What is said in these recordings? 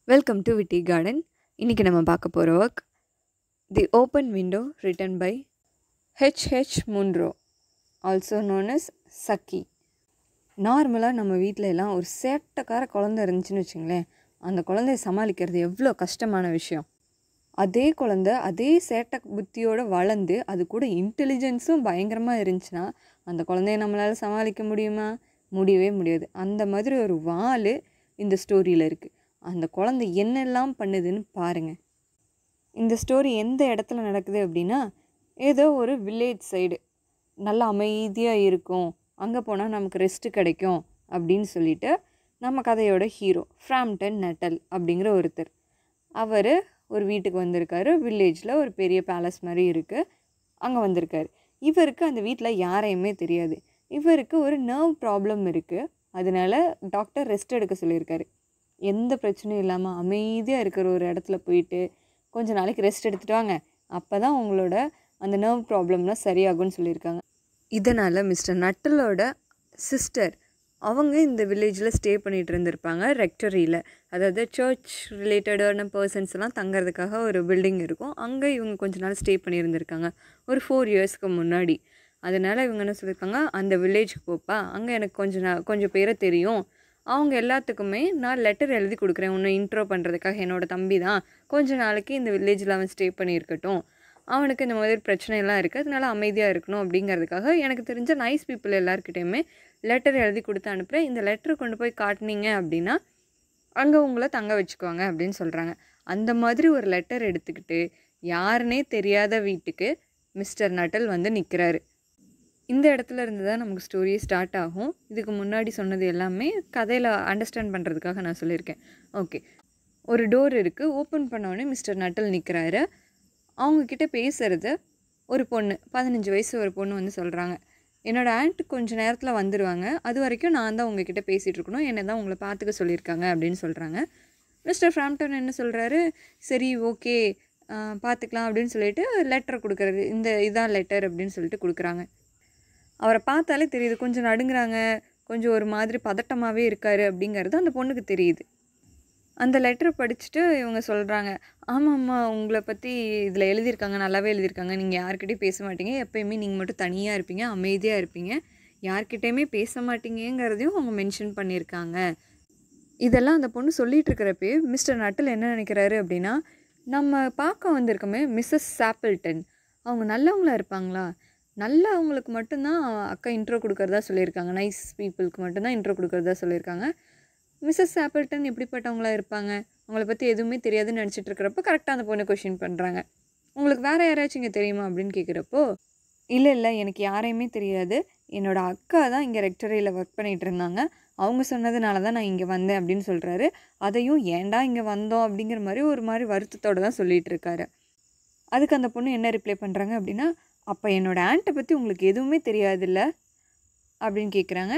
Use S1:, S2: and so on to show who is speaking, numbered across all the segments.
S1: welcome to விட்டி garden இன்றைக்கி நம்ம பார்க்க போகிற work the open window written by H H Munro also known as Saki நார்மலாக நம்ம வீட்டில எல்லாம் ஒரு சேட்டக்கார குழந்தை இருந்துச்சுன்னு வச்சுங்களேன் அந்த குழந்தைய சமாளிக்கிறது எவ்வளோ கஷ்டமான விஷயம் அதே குழந்தை அதே சேட்டை புத்தியோடு வளர்ந்து அது கூட இன்டெலிஜென்ஸும் பயங்கரமாக இருந்துச்சுன்னா அந்த குழந்தைய நம்மளால் சமாளிக்க முடியுமா முடியவே முடியாது அந்த மாதிரி ஒரு வாள் இந்த ஸ்டோரியில் இருக்குது அந்த குழந்தை என்னெல்லாம் பண்ணுதுன்னு பாருங்கள் இந்த ஸ்டோரி எந்த இடத்துல நடக்குது அப்படின்னா ஏதோ ஒரு வில்லேஜ் சைடு நல்லா அமைதியாக இருக்கும் அங்கே போனால் நமக்கு ரெஸ்ட்டு கிடைக்கும் அப்படின்னு சொல்லிட்டு நம்ம கதையோட ஹீரோ ஃப்ராம்டன் நட்டல் அப்படிங்கிற ஒருத்தர் அவர் ஒரு வீட்டுக்கு வந்திருக்காரு வில்லேஜில் ஒரு பெரிய பேலஸ் மாதிரி இருக்குது அங்கே வந்திருக்காரு இவருக்கு அந்த வீட்டில் யாரையுமே தெரியாது இவருக்கு ஒரு நர்வ் ப்ராப்ளம் இருக்குது அதனால டாக்டர் ரெஸ்ட் எடுக்க சொல்லியிருக்காரு எந்த பிரச்சனையும் இல்லாமல் அமைதியாக இருக்கிற ஒரு இடத்துல போயிட்டு கொஞ்ச நாளைக்கு ரெஸ்ட் எடுத்துட்டு வாங்க அப்போ தான் உங்களோட அந்த நர்வ் ப்ராப்ளம்லாம் சரியாகும்னு சொல்லியிருக்காங்க இதனால் மிஸ்டர் நட்டலோட சிஸ்டர் அவங்க இந்த வில்லேஜில் ஸ்டே பண்ணிகிட்டு இருந்திருப்பாங்க ரெக்டரியில் அதாவது சர்ச் ரிலேட்டடான பர்சன்ஸ் எல்லாம் தங்கறதுக்காக ஒரு பில்டிங் இருக்கும் அங்கே இவங்க கொஞ்ச நாள் ஸ்டே பண்ணியிருந்திருக்காங்க ஒரு ஃபோர் இயர்ஸ்க்கு முன்னாடி அதனால் இவங்க என்ன சொல்லியிருக்காங்க அந்த வில்லேஜுக்கு போப்பா அங்கே எனக்கு கொஞ்சம் நா கொஞ்சம் பேரை தெரியும் அவங்க எல்லாத்துக்குமே நான் லெட்டர் எழுதி கொடுக்குறேன் உன்னை இன்ட்ரோ பண்ணுறதுக்காக என்னோடய தம்பி தான் கொஞ்ச நாளைக்கு இந்த வில்லேஜில் அவன் ஸ்டே பண்ணியிருக்கட்டும் அவனுக்கு இந்த மாதிரி பிரச்சனையெல்லாம் இருக்குது அதனால அமைதியாக இருக்கணும் அப்படிங்கிறதுக்காக எனக்கு தெரிஞ்ச நைஸ் பீப்புள் எல்லாருக்கிட்டேயுமே லெட்டர் எழுதி கொடுத்து அனுப்புகிறேன் இந்த லெட்டர் கொண்டு போய் காட்டினீங்க அப்படின்னா அங்கே உங்களை தங்க வச்சுக்குவாங்க அப்படின்னு சொல்கிறாங்க அந்த மாதிரி ஒரு லெட்டர் எடுத்துக்கிட்டு யாருனே தெரியாத வீட்டுக்கு மிஸ்டர் நட்டல் வந்து நிற்கிறாரு இந்த இடத்துல இருந்து தான் நமக்கு ஸ்டோரியே ஸ்டார்ட் ஆகும் இதுக்கு முன்னாடி சொன்னது எல்லாமே கதையில் அண்டர்ஸ்டாண்ட் பண்ணுறதுக்காக நான் சொல்லியிருக்கேன் ஓகே ஒரு டோர் இருக்குது ஓப்பன் பண்ணோடனே மிஸ்டர் நட்டல் நிற்கிறாரு அவங்கக்கிட்ட பேசுகிறது ஒரு பொண்ணு பதினஞ்சு வயசு ஒரு பொண்ணு வந்து சொல்கிறாங்க என்னோடய ஆண்ட் கொஞ்சம் நேரத்தில் வந்துடுவாங்க அது வரைக்கும் நான் தான் உங்ககிட்ட பேசிகிட்டு இருக்கணும் என்னை தான் உங்களை பார்த்துக்க சொல்லியிருக்காங்க அப்படின்னு சொல்கிறாங்க மிஸ்டர் ஃப்ராம்டன் என்ன சொல்கிறாரு சரி ஓகே பார்த்துக்கலாம் அப்படின்னு சொல்லிட்டு லெட்டர் கொடுக்குறது இந்த இதான் லெட்டர் அப்படின்னு சொல்லிட்டு கொடுக்குறாங்க அவரை பார்த்தாலே தெரியுது கொஞ்சம் நடுங்குறாங்க கொஞ்சம் ஒரு மாதிரி பதட்டமாகவே இருக்காரு அப்படிங்கிறது அந்த பொண்ணுக்கு தெரியுது அந்த லெட்டரை படிச்சுட்டு இவங்க சொல்கிறாங்க ஆமாம்மா உங்களை பற்றி இதில் எழுதியிருக்காங்க நல்லாவே எழுதியிருக்காங்க நீங்கள் யார்கிட்டையும் பேச மாட்டீங்க எப்போயுமே நீங்கள் மட்டும் தனியாக இருப்பீங்க அமைதியாக இருப்பீங்க யார்கிட்டையுமே பேச மாட்டீங்கிறதையும் அவங்க மென்ஷன் பண்ணியிருக்காங்க இதெல்லாம் அந்த பொண்ணு சொல்லிகிட்டு இருக்கிறப்பே மிஸ்டர் நட்டில் என்ன நினைக்கிறாரு அப்படின்னா நம்ம பார்க்க வந்திருக்கோமே மிஸ்ஸஸ் சாப்பிள்டன் அவங்க நல்லவங்களா இருப்பாங்களா நல்லவங்களுக்கு மட்டும்தான் அக்கா இன்ட்ரோ கொடுக்குறதா சொல்லியிருக்காங்க நைஸ் பீப்புளுக்கு மட்டும்தான் இன்ட்ரோ கொடுக்குறதா சொல்லியிருக்காங்க மிஸ்ஸஸ் ஆப்பிள்டன் எப்படிப்பட்டவங்களா இருப்பாங்க அவங்கள பற்றி எதுவுமே தெரியாதுன்னு நினச்சிட்டு இருக்கிறப்போ கரெக்டாக அந்த பொண்ணை கொஷின் பண்ணுறாங்க உங்களுக்கு வேறு யாராச்சும் இங்கே தெரியுமா அப்படின்னு கேட்குறப்போ இல்லை இல்லை எனக்கு யாரையுமே தெரியாது என்னோடய அக்கா தான் இங்கே ரெக்டரியில் ஒர்க் பண்ணிகிட்டு இருந்தாங்க அவங்க சொன்னதுனால தான் நான் இங்கே வந்தேன் அப்படின்னு சொல்கிறாரு அதையும் ஏன்டா இங்கே வந்தோம் அப்படிங்கிற மாதிரி ஒரு மாதிரி வருத்தத்தோடு தான் சொல்லிகிட்டு இருக்காரு அதுக்கு அந்த பொண்ணு என்ன ரிப்ளை பண்ணுறாங்க அப்படின்னா அப்போ என்னோடய ஆண்ட்டை பற்றி உங்களுக்கு எதுவுமே தெரியாதுல்ல அப்படின்னு கேட்குறாங்க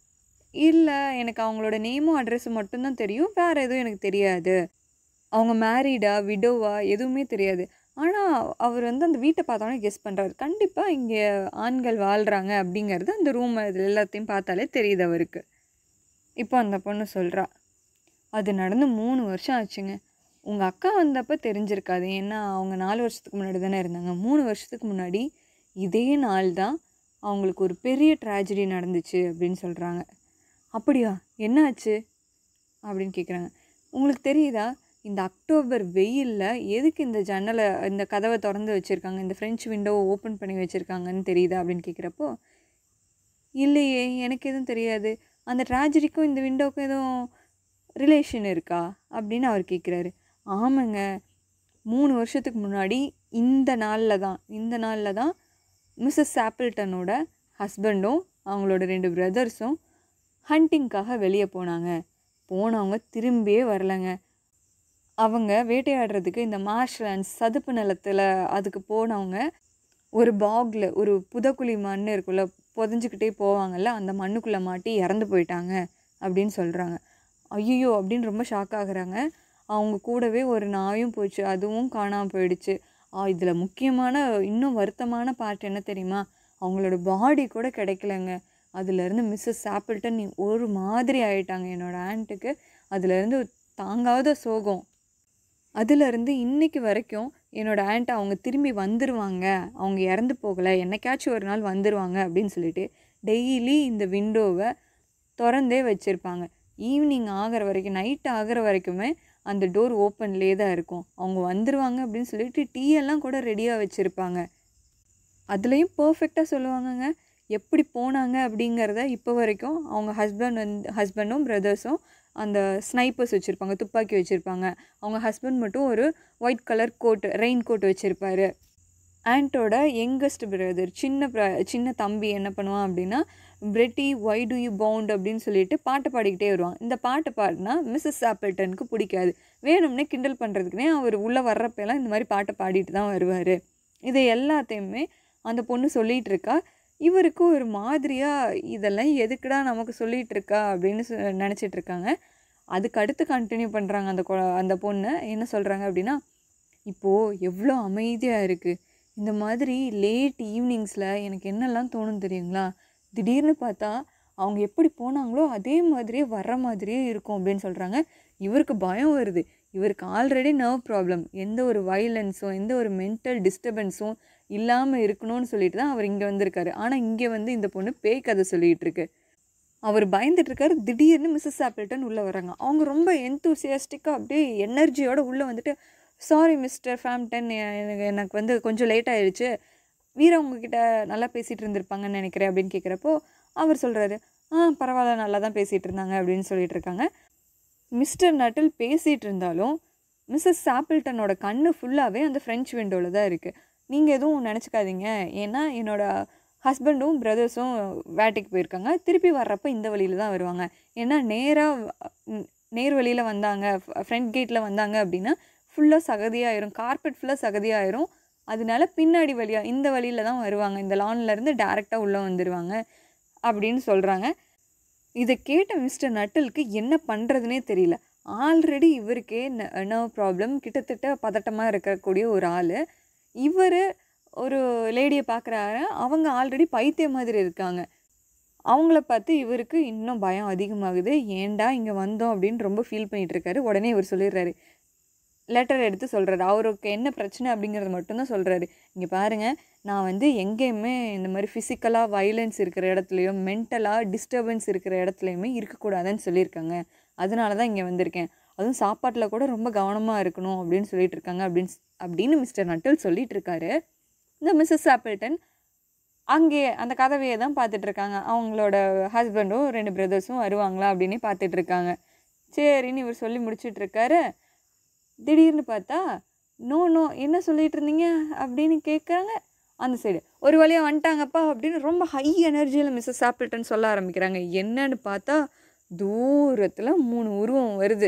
S1: இல்லை எனக்கு அவங்களோட நேமும் அட்ரஸும் மட்டும்தான் தெரியும் வேறு எதுவும் எனக்கு தெரியாது அவங்க மேரீடா விடோவா எதுவுமே தெரியாது ஆனால் அவர் வந்து அந்த வீட்டை பார்த்தோன்னே கெஸ் பண்ணுறாரு கண்டிப்பாக இங்கே ஆண்கள் வாழ்கிறாங்க அப்படிங்கிறது அந்த ரூம் இது எல்லாத்தையும் பார்த்தாலே தெரியுது அவருக்கு இப்போ அந்த பொண்ணு சொல்கிறா அது நடந்து மூணு வருஷம் ஆச்சுங்க உங்கள் அக்கா வந்தப்போ தெரிஞ்சிருக்காது ஏன்னா அவங்க நாலு வருஷத்துக்கு முன்னாடி தானே இருந்தாங்க மூணு வருஷத்துக்கு முன்னாடி இதே நாள் தான் அவங்களுக்கு ஒரு பெரிய ட்ராஜடி நடந்துச்சு அப்படின்னு சொல்கிறாங்க அப்படியா என்ன ஆச்சு அப்படின்னு கேட்குறாங்க உங்களுக்கு தெரியுதா இந்த அக்டோபர் வெயிலில் எதுக்கு இந்த ஜன்னலை இந்த கதவை திறந்து வச்சுருக்காங்க இந்த ஃப்ரெஞ்ச் விண்டோவை ஓப்பன் பண்ணி வச்சுருக்காங்கன்னு தெரியுதா அப்படின்னு கேட்குறப்போ இல்லையே எனக்கு எதுவும் தெரியாது அந்த ட்ராஜடிக்கும் இந்த விண்டோவுக்கும் எதுவும் ரிலேஷன் இருக்கா அப்படின்னு அவர் கேட்குறாரு ஆமாங்க மூணு வருஷத்துக்கு முன்னாடி இந்த நாளில் தான் இந்த நாளில் தான் மிஸ்ஸஸ் ஆப்பிள்டனோட ஹஸ்பண்டும் அவங்களோட ரெண்டு பிரதர்ஸும் ஹண்டிங்க்காக வெளியே போனாங்க போனவங்க திரும்பியே வரலைங்க அவங்க வேட்டையாடுறதுக்கு இந்த மார்ஷ்லேண்ட்ஸ் சதுப்பு நிலத்தில் அதுக்கு போனவங்க ஒரு பாகில் ஒரு புதக்குழி மண் இருக்குல்ல புதஞ்சிக்கிட்டே போவாங்கல்ல அந்த மண்ணுக்குள்ளே மாட்டி இறந்து போயிட்டாங்க அப்படின்னு சொல்கிறாங்க ஐயோ அப்படின்னு ரொம்ப ஷாக் ஆகுறாங்க அவங்க கூடவே ஒரு நாயும் போச்சு அதுவும் காணாமல் போயிடுச்சு இதில் முக்கியமான இன்னும் வருத்தமான பார்ட் என்ன தெரியுமா அவங்களோட பாடி கூட கிடைக்கலங்க அதுலேருந்து மிஸ்ஸஸ் சாப்பிள்டன் ஒரு மாதிரி ஆயிட்டாங்க என்னோடய ஆண்ட்டுக்கு அதுலேருந்து தாங்காத சோகம் அதுலேருந்து இன்னைக்கு வரைக்கும் என்னோடய ஆண்ட் அவங்க திரும்பி வந்துடுவாங்க அவங்க இறந்து போகலை என்னைக்காச்சும் ஒரு நாள் வந்துடுவாங்க அப்படின்னு சொல்லிட்டு டெய்லி இந்த விண்டோவை திறந்தே வச்சுருப்பாங்க ஈவினிங் ஆகிற வரைக்கும் நைட் ஆகிற வரைக்குமே அந்த டோர் ஓப்பன்லேயே தான் இருக்கும் அவங்க வந்துடுவாங்க அப்படின்னு சொல்லிட்டு டீ எல்லாம் கூட ரெடியாக வச்சுருப்பாங்க அதுலேயும் பர்ஃபெக்டாக சொல்லுவாங்கங்க எப்படி போனாங்க அப்படிங்கிறத இப்போ வரைக்கும் அவங்க ஹஸ்பண்ட் வந்து ஹஸ்பண்டும் பிரதர்ஸும் அந்த ஸ்னைப்பர்ஸ் வச்சுருப்பாங்க துப்பாக்கி வச்சுருப்பாங்க அவங்க ஹஸ்பண்ட் மட்டும் ஒரு white colour coat rain coat வச்சுருப்பாரு ஆண்ட்டோட யங்கஸ்ட் பிரதர் சின்ன ப்ர சின்ன தம்பி என்ன பண்ணுவான் அப்படின்னா Bertie why do you bound அப்படின்னு சொல்லிட்டு பாட்டு பாடிக்கிட்டே வருவான் இந்த பாட்டு பாடினா மிஸ்ஸஸ் ஆப்பிள்டனுக்கு பிடிக்காது வேணும்னே கிண்டல் பண்ணுறதுக்குனே அவர் உள்ளே வர்றப்பெல்லாம் இந்த மாதிரி பாட்டை பாடிட்டு தான் வருவார் இது எல்லாத்தையுமே அந்த பொண்ணு சொல்லிகிட்டு இருக்கா இவருக்கு ஒரு மாதிரியாக இதெல்லாம் எதுக்குடா நமக்கு சொல்லிகிட்டு இருக்கா அப்படின்னு சொ- நினைச்சிட்டு இருக்காங்க அதுக்கு அடுத்து கண்டினியூ பண்ணுறாங்க அந்த கொ அந்த பொண்ணு என்ன சொல்கிறாங்க அப்படின்னா இப்போது எவ்வளோ அமைதியாக இருக்குது இந்த மாதிரி லேட் ஈவினிங்ஸில் எனக்கு என்னெல்லாம் தோணும் தெரியுங்களா திடீர்னு பார்த்தா அவங்க எப்படி போனாங்களோ அதே மாதிரியே வர்ற மாதிரியே இருக்கும் அப்படின்னு சொல்கிறாங்க இவருக்கு பயம் வருது இவருக்கு ஆல்ரெடி நர்வ் ப்ராப்ளம் எந்த ஒரு வயலன்ஸும் எந்த ஒரு மென்டல் டிஸ்டர்பன்ஸும் இல்லாமல் இருக்கணும்னு சொல்லிட்டு தான் அவர் இங்கே வந்திருக்காரு ஆனால் இங்கே வந்து இந்த பொண்ணு பேய் கதை சொல்லிகிட்டு இருக்கு அவர் பயந்துட்டு இருக்காரு திடீர்னு மிஸ்ஸஸ் ஆப்பிள்டன் உள்ளே வராங்க அவங்க ரொம்ப எந்தூசியாஸ்டிக்காக அப்படியே எனர்ஜியோட உள்ளே வந்துட்டு சாரி மிஸ்டர் ஃபேம்டன் எனக்கு எனக்கு வந்து கொஞ்சம் லேட் ஆயிடுச்சு வீரா உங்ககிட்ட நல்லா பேசிகிட்டு இருந்திருப்பாங்கன்னு நினைக்கிறேன் அப்படின்னு கேட்குறப்போ அவர் சொல்கிறாரு ஆ பரவாயில்ல நல்லா தான் பேசிகிட்டு இருந்தாங்க அப்படின்னு சொல்லிட்டு இருக்காங்க மிஸ்டர் நட்டில் பேசிகிட்டு இருந்தாலும் மிஸ்ஸஸ் சாப்பிள்டனோட கண்ணு ஃபுல்லாகவே அந்த ஃப்ரெஞ்ச் விண்டோவில் தான் இருக்குது நீங்கள் எதுவும் நினச்சிக்காதீங்க ஏன்னா என்னோட ஹஸ்பண்டும் பிரதர்ஸும் வேட்டைக்கு போயிருக்காங்க திருப்பி வர்றப்ப இந்த வழியில் தான் வருவாங்க ஏன்னா நேராக நேர் வழியில் வந்தாங்க ஃப்ரண்ட் கேட்டில் வந்தாங்க அப்படின்னா ஃபுல்லாக சகதியாயிரும் கார்பெட் ஃபுல்லாக சகதியாயிரும் அதனால பின்னாடி வழியாக இந்த வழியில் தான் வருவாங்க இந்த லான்லேருந்து டேரெக்டாக உள்ளே வந்துடுவாங்க அப்படின்னு சொல்கிறாங்க இதை கேட்ட மிஸ்டர் நட்டலுக்கு என்ன பண்ணுறதுனே தெரியல ஆல்ரெடி இவருக்கே நர்வ் ப்ராப்ளம் கிட்டத்தட்ட பதட்டமாக இருக்கக்கூடிய ஒரு ஆள் இவர் ஒரு லேடியை பார்க்குறாரு அவங்க ஆல்ரெடி பைத்திய மாதிரி இருக்காங்க அவங்கள பார்த்து இவருக்கு இன்னும் பயம் அதிகமாகுது ஏன்டா இங்கே வந்தோம் அப்படின்னு ரொம்ப ஃபீல் பண்ணிட்டு இருக்காரு உடனே இவர் சொல்லிடுறாரு லெட்டர் எடுத்து சொல்கிறாரு அவருக்கு என்ன பிரச்சனை அப்படிங்கிறது மட்டும்தான் சொல்கிறாரு இங்கே பாருங்கள் நான் வந்து எங்கேயுமே இந்த மாதிரி ஃபிசிக்கலாக வைலன்ஸ் இருக்கிற இடத்துலையோ மென்டலாக டிஸ்டர்பன்ஸ் இருக்கிற இடத்துலையுமே இருக்கக்கூடாதுன்னு சொல்லியிருக்காங்க அதனால தான் இங்கே வந்திருக்கேன் அதுவும் சாப்பாட்டில் கூட ரொம்ப கவனமாக இருக்கணும் அப்படின்னு சொல்லிட்டு இருக்காங்க அப்படின்னு ஸ்- அப்படின்னு மிஸ்டர் நட்டல் சொல்லிட்டு இருக்காரு இந்த மிஸ்ஸஸ் ஆப்பிள்டன் அங்கே அந்த கதவையை தான் பார்த்துட்டு இருக்காங்க அவங்களோட ஹஸ்பண்டும் ரெண்டு பிரதர்ஸும் வருவாங்களா அப்படின்னு பார்த்துட்டு இருக்காங்க சரின்னு இவர் சொல்லி முடிச்சிட்டு இருக்காரு திடீர்னு பார்த்தா நோ நோ என்ன சொல்லிட்டு இருந்தீங்க அப்படின்னு கேட்குறாங்க அந்த சைடு ஒரு வழியாக வந்துட்டாங்கப்பா அப்படின்னு ரொம்ப ஹை எனர்ஜியில் மிஸ்ஸஸ் ஆப்பிள்டன் சொல்ல ஆரம்பிக்கிறாங்க என்னன்னு பார்த்தா தூரத்தில் மூணு உருவம் வருது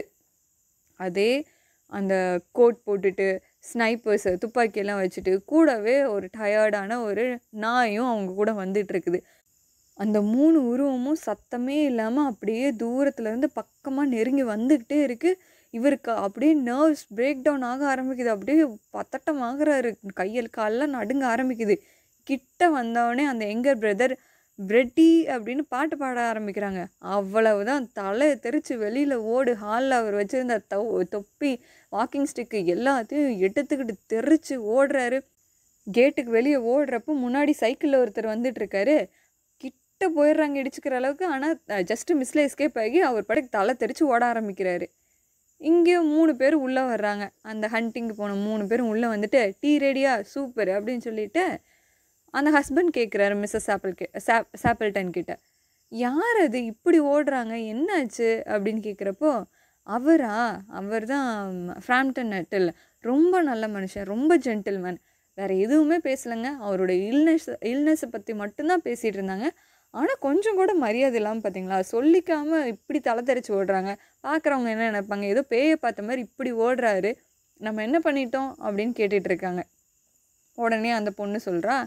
S1: அதே அந்த கோட் போட்டுட்டு ஸ்னைப்பர்ஸ் துப்பாக்கியெல்லாம் வச்சுட்டு கூடவே ஒரு டயர்டான ஒரு நாயும் அவங்க கூட வந்துட்டு இருக்குது அந்த மூணு உருவமும் சத்தமே இல்லாமல் அப்படியே தூரத்துல இருந்து பக்கமாக நெருங்கி வந்துக்கிட்டே இருக்குது இவருக்கு அப்படியே நர்வ்ஸ் பிரேக் டவுன் ஆக ஆரம்பிக்குது அப்படியே பத்தட்டம் ஆகுறாரு கையல் காலெல்லாம் நடுங்க ஆரம்பிக்குது கிட்ட வந்தவொடனே அந்த எங்கர் பிரதர் பிரெட்டி அப்படின்னு பாட்டு பாட ஆரம்பிக்கிறாங்க அவ்வளவுதான் தலை தெரிச்சு வெளியில் ஓடு ஹாலில் அவர் வச்சுருந்த தொ தொப்பி வாக்கிங் ஸ்டிக்கு எல்லாத்தையும் எடுத்துக்கிட்டு தெரிச்சு ஓடுறாரு கேட்டுக்கு வெளியே ஓடுறப்போ முன்னாடி சைக்கிளில் ஒருத்தர் வந்துட்டு இருக்காரு கிட்ட போயிடுறாங்க இடிச்சுக்கிற அளவுக்கு ஆனால் ஜஸ்ட் மிஸ்ல எஸ்கேப் ஆகி அவர் படக்கு தலை தெரிச்சு ஓட ஆரம்பிக்கிறாரு இங்கேயும் மூணு பேர் உள்ளே வர்றாங்க அந்த ஹண்டிங்க்கு போன மூணு பேரும் உள்ளே வந்துட்டு டீ ரெடியா சூப்பர் அப்படின்னு சொல்லிட்டு அந்த ஹஸ்பண்ட் கேட்குறாரு மிஸ்ஸஸ் ஆப்பிள் கே சாப் சாப்பிள்டன் கிட்ட யார் அது இப்படி ஓடுறாங்க என்னாச்சு அப்படின்னு கேட்குறப்போ அவரா அவர் தான் ஃப்ராம்டன் நட்டில் ரொம்ப நல்ல மனுஷன் ரொம்ப ஜென்டில்மேன் வேறு எதுவுமே பேசலைங்க அவரோட இல்னஸ் இல்னஸை பற்றி மட்டும்தான் பேசிகிட்டு இருந்தாங்க ஆனால் கொஞ்சம் கூட மரியாதை இல்லாமல் பார்த்தீங்களா சொல்லிக்காமல் இப்படி தலை தெறிச்சு ஓடுறாங்க பார்க்குறவங்க என்ன நினைப்பாங்க ஏதோ பேயை பார்த்த மாதிரி இப்படி ஓடுறாரு நம்ம என்ன பண்ணிட்டோம் அப்படின்னு கேட்டுட்டு இருக்காங்க உடனே அந்த பொண்ணு சொல்கிறா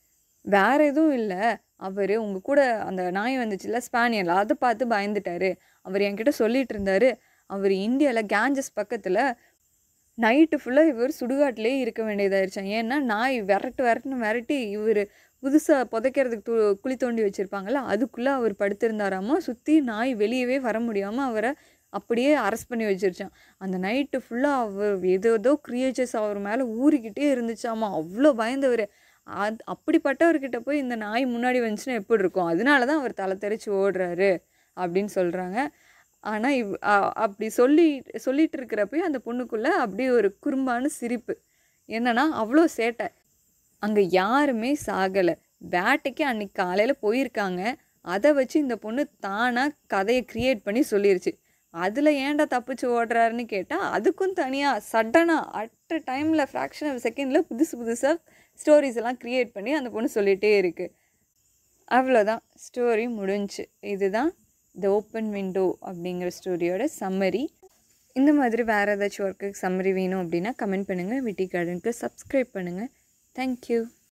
S1: வேற எதுவும் இல்லை அவர் உங்கள் கூட அந்த நாய் வந்துச்சுல்ல ஸ்பானியல் அதை பார்த்து பயந்துட்டாரு அவர் என்கிட்ட சொல்லிட்டு இருந்தாரு அவர் இந்தியாவில் கேஞ்சஸ் பக்கத்தில் நைட்டு ஃபுல்லாக இவர் சுடுகாட்டிலே இருக்க வேண்டியதாயிருச்சான் ஏன்னா நாய் விரட்டு விரட்டுன்னு விரட்டி இவர் புதுசாக புதைக்கிறதுக்கு து குழி தோண்டி வச்சுருப்பாங்கள்ல அதுக்குள்ளே அவர் படுத்திருந்தாராமா சுற்றி நாய் வெளியவே வர முடியாமல் அவரை அப்படியே அரெஸ்ட் பண்ணி வச்சிருச்சான் அந்த நைட்டு ஃபுல்லாக அவர் ஏதோ ஏதோ க்ரியேச்சர்ஸ் அவர் மேலே ஊறிக்கிட்டே இருந்துச்சாமா அவ்வளோ பயந்தவர் அது அப்படிப்பட்டவர்கிட்ட போய் இந்த நாய் முன்னாடி வந்துச்சுன்னா எப்படி இருக்கும் அதனால தான் அவர் தலை தெறிச்சு ஓடுறாரு அப்படின்னு சொல்கிறாங்க ஆனால் இவ் அ- அப்படி சொல்லி சொல்லிட்டு இருக்கிறப்பயும் அந்த பொண்ணுக்குள்ளே அப்படியே ஒரு குறும்பான சிரிப்பு என்னன்னா அவ்வளோ சேட்டை அங்கே யாருமே சாகலை வேட்டைக்கு அன்னைக்கு காலையில் போயிருக்காங்க அதை வச்சு இந்த பொண்ணு தானாக கதையை க்ரியேட் பண்ணி சொல்லிருச்சு அதில் ஏன்டா தப்பிச்சு ஓடுறாருன்னு கேட்டால் அதுக்கும் தனியாக சடனாக அட் அ டைமில் ஃப்ராக்ஷன் ஆஃப் செகண்டில் புதுசு புதுசாக ஸ்டோரிஸ் எல்லாம் க்ரியேட் பண்ணி அந்த பொண்ணு சொல்லிகிட்டே இருக்குது அவ்வளோதான் ஸ்டோரி முடிஞ்சுச்சு இதுதான் த ஓப்பன் விண்டோ அப்படிங்கிற ஸ்டோரியோட சம்மரி இந்த மாதிரி வேறு ஏதாச்சும் ஒர்க்குக்கு சம்மரி வேணும் அப்படின்னா கமெண்ட் பண்ணுங்கள் விட்டி கார்டனுக்கு சப்ஸ்கிரைப் பண்ணுங்கள் தேங்க்யூ